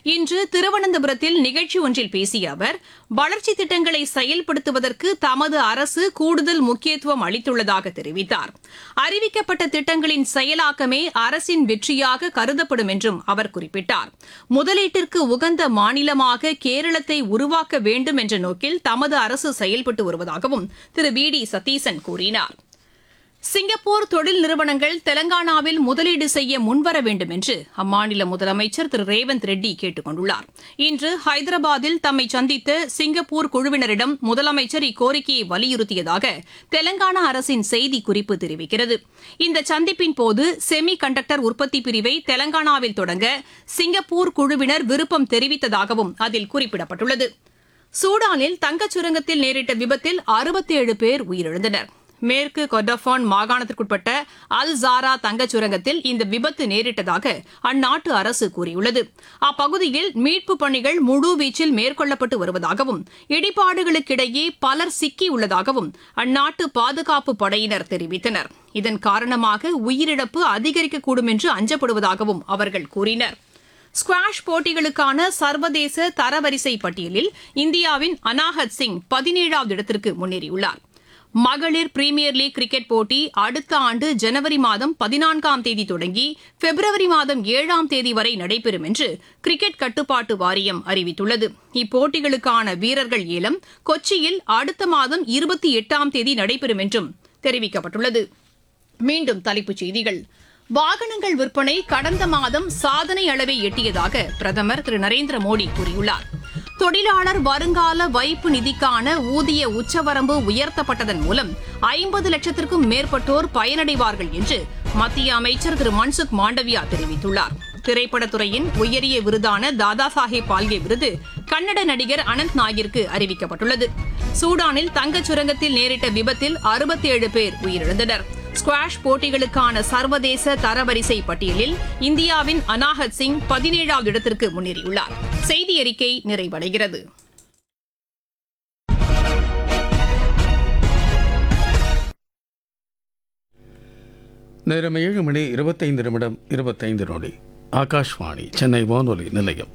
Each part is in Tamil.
இன்று திருவனந்தபுரத்தில் நிகழ்ச்சி ஒன்றில் பேசிய அவர் வளர்ச்சித் திட்டங்களை செயல்படுத்துவதற்கு தமது அரசு கூடுதல் முக்கியத்துவம் அளித்துள்ளதாக தெரிவித்தார் அறிவிக்கப்பட்ட திட்டங்களின் செயலாக்கமே அரசின் வெற்றியாக கருதப்படும் என்றும் அவர் குறிப்பிட்டார் முதலீட்டிற்கு உகந்த மாநிலமாக கேரளத்தை உருவாக்க வேண்டும் என்ற நோக்கில் தமது அரசு செயல்பட்டு வருவதாகவும் திரு வி டி சதீசன் கூறினார் சிங்கப்பூர் தொழில் நிறுவனங்கள் தெலங்கானாவில் முதலீடு செய்ய முன்வர வேண்டும் என்று அம்மாநில முதலமைச்சர் திரு ரேவந்த் ரெட்டி கேட்டுக் கொண்டுள்ளார் இன்று ஹைதராபாத்தில் தம்மை சந்தித்த சிங்கப்பூர் குழுவினரிடம் முதலமைச்சர் இக்கோரிக்கையை வலியுறுத்தியதாக தெலங்கானா அரசின் செய்திக்குறிப்பு தெரிவிக்கிறது இந்த சந்திப்பின் போது செமி கண்டக்டர் உற்பத்தி பிரிவை தெலங்கானாவில் தொடங்க சிங்கப்பூர் குழுவினர் விருப்பம் தெரிவித்ததாகவும் அதில் குறிப்பிடப்பட்டுள்ளது சூடானில் தங்கச் சுரங்கத்தில் நேரிட்ட விபத்தில் அறுபத்தேழு பேர் உயிரிழந்தனர் மேற்கு கொர்டஃபான் மாகாணத்திற்குட்பட்ட அல் ஜாரா தங்கச் சுரங்கத்தில் இந்த விபத்து நேரிட்டதாக அந்நாட்டு அரசு கூறியுள்ளது அப்பகுதியில் மீட்புப் பணிகள் முழுவீச்சில் மேற்கொள்ளப்பட்டு வருவதாகவும் இடிபாடுகளுக்கிடையே பலர் சிக்கியுள்ளதாகவும் அந்நாட்டு பாதுகாப்பு படையினர் தெரிவித்தனர் இதன் காரணமாக உயிரிழப்பு அதிகரிக்கக்கூடும் என்று அஞ்சப்படுவதாகவும் அவர்கள் கூறினர் ஸ்குவாஷ் போட்டிகளுக்கான சர்வதேச தரவரிசை பட்டியலில் இந்தியாவின் அனாஹத் சிங் பதினேழாவது இடத்திற்கு முன்னேறியுள்ளார் மகளிர் பிரீமியர் லீக் கிரிக்கெட் போட்டி அடுத்த ஆண்டு ஜனவரி மாதம் பதினான்காம் தேதி தொடங்கி பிப்ரவரி மாதம் ஏழாம் தேதி வரை நடைபெறும் என்று கிரிக்கெட் கட்டுப்பாட்டு வாரியம் அறிவித்துள்ளது இப்போட்டிகளுக்கான வீரர்கள் ஏலம் கொச்சியில் அடுத்த மாதம் இருபத்தி எட்டாம் தேதி நடைபெறும் என்றும் தெரிவிக்கப்பட்டுள்ளது மீண்டும் தலைப்புச் செய்திகள் வாகனங்கள் விற்பனை கடந்த மாதம் சாதனை அளவை எட்டியதாக பிரதமர் திரு நரேந்திர மோடி கூறியுள்ளார் தொழிலாளர் வருங்கால வைப்பு நிதிக்கான ஊதிய உச்சவரம்பு உயர்த்தப்பட்டதன் மூலம் ஐம்பது லட்சத்திற்கும் மேற்பட்டோர் பயனடைவார்கள் என்று மத்திய அமைச்சர் திரு மன்சுக் மாண்டவியா தெரிவித்துள்ளார் திரைப்படத்துறையின் உயரிய விருதான தாதா சாஹேப் பால்கே விருது கன்னட நடிகர் அனந்த் நாகிற்கு அறிவிக்கப்பட்டுள்ளது சூடானில் தங்கச் சுரங்கத்தில் நேரிட்ட விபத்தில் அறுபத்தேழு பேர் உயிரிழந்தனர் ஸ்குவாஷ் போட்டிகளுக்கான சர்வதேச தரவரிசை பட்டியலில் இந்தியாவின் அனாஹத் சிங் பதினேழாவது இடத்திற்கு முன்னேறியுள்ளார் செய்தி அறிக்கை நிறைவடைகிறது நேரம் ஏழு மணி இருபத்தைந்து நிமிடம் இருபத்தைந்து நொடி ஆகாஷ்வாணி சென்னை வானொலி நிலையம்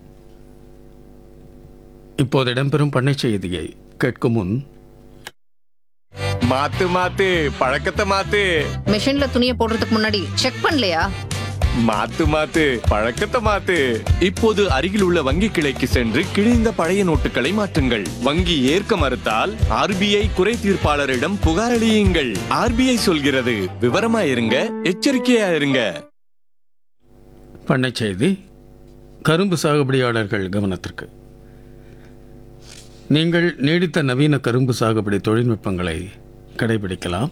இப்போது இடம்பெறும் பண்ணை செய்தியை கேட்கும் முன் மாத்து மாத்து பழக்கத்தை மாத்து மிஷின்ல துணியை போடுறதுக்கு முன்னாடி செக் பண்ணலையா மாத்து மாத்து பழக்கத்தை மாத்து இப்போது அருகில் உள்ள வங்கி கிளைக்கு சென்று கிழிந்த பழைய நோட்டுகளை மாற்றுங்கள் வங்கி ஏற்க மறுத்தால் ஆர்பிஐ குறை தீர்ப்பாளரிடம் புகார் அளியுங்கள் ஆர்பிஐ சொல்கிறது விவரமா இருங்க எச்சரிக்கையா இருங்க பண்ணை செய்தி கரும்பு சாகுபடியாளர்கள் கவனத்திற்கு நீங்கள் நீடித்த நவீன கரும்பு சாகுபடி தொழில்நுட்பங்களை கடைபிடிக்கலாம்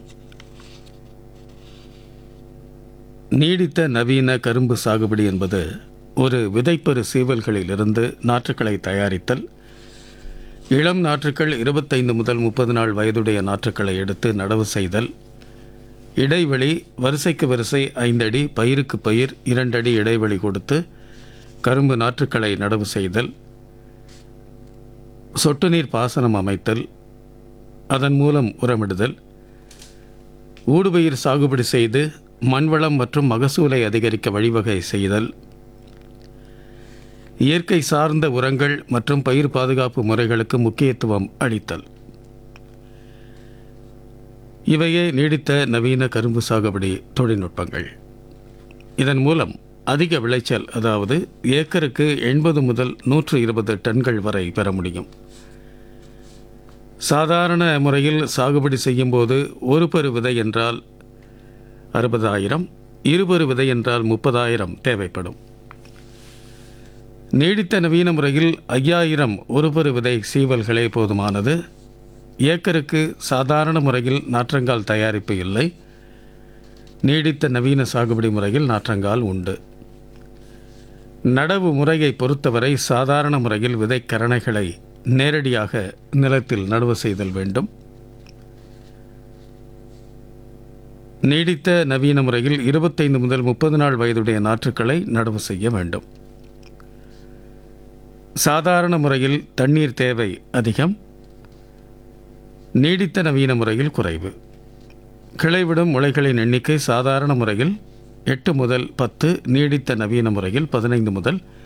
நீடித்த நவீன கரும்பு சாகுபடி என்பது ஒரு விதைப்பரு சீவல்களிலிருந்து நாற்றுக்களை தயாரித்தல் இளம் நாற்றுக்கள் இருபத்தைந்து முதல் முப்பது நாள் வயதுடைய நாற்றுக்களை எடுத்து நடவு செய்தல் இடைவெளி வரிசைக்கு வரிசை ஐந்தடி பயிருக்கு பயிர் இரண்டடி இடைவெளி கொடுத்து கரும்பு நாற்றுக்களை நடவு செய்தல் சொட்டு நீர் பாசனம் அமைத்தல் அதன் மூலம் உரமிடுதல் ஊடுபயிர் சாகுபடி செய்து மண்வளம் மற்றும் மகசூலை அதிகரிக்க வழிவகை செய்தல் இயற்கை சார்ந்த உரங்கள் மற்றும் பயிர் பாதுகாப்பு முறைகளுக்கு முக்கியத்துவம் அளித்தல் இவையே நீடித்த நவீன கரும்பு சாகுபடி தொழில்நுட்பங்கள் இதன் மூலம் அதிக விளைச்சல் அதாவது ஏக்கருக்கு எண்பது முதல் நூற்று இருபது டன்கள் வரை பெற முடியும் சாதாரண முறையில் சாகுபடி செய்யும்போது ஒரு பரு விதை என்றால் அறுபதாயிரம் இருபரு விதை என்றால் முப்பதாயிரம் தேவைப்படும் நீடித்த நவீன முறையில் ஐயாயிரம் ஒரு பரு விதை சீவல்களே போதுமானது ஏக்கருக்கு சாதாரண முறையில் நாற்றங்கால் தயாரிப்பு இல்லை நீடித்த நவீன சாகுபடி முறையில் நாற்றங்கால் உண்டு நடவு முறையை பொறுத்தவரை சாதாரண முறையில் விதைக்கரணைகளை நேரடியாக நிலத்தில் நடவு செய்தல் வேண்டும் நீடித்த நவீன முறையில் இருபத்தைந்து முதல் முப்பது நாள் வயதுடைய நாற்றுக்களை நடவு செய்ய வேண்டும் சாதாரண முறையில் தண்ணீர் தேவை அதிகம் நீடித்த நவீன முறையில் குறைவு கிளைவிடும் முளைகளின் எண்ணிக்கை சாதாரண முறையில் எட்டு முதல் பத்து நீடித்த நவீன முறையில் பதினைந்து முதல்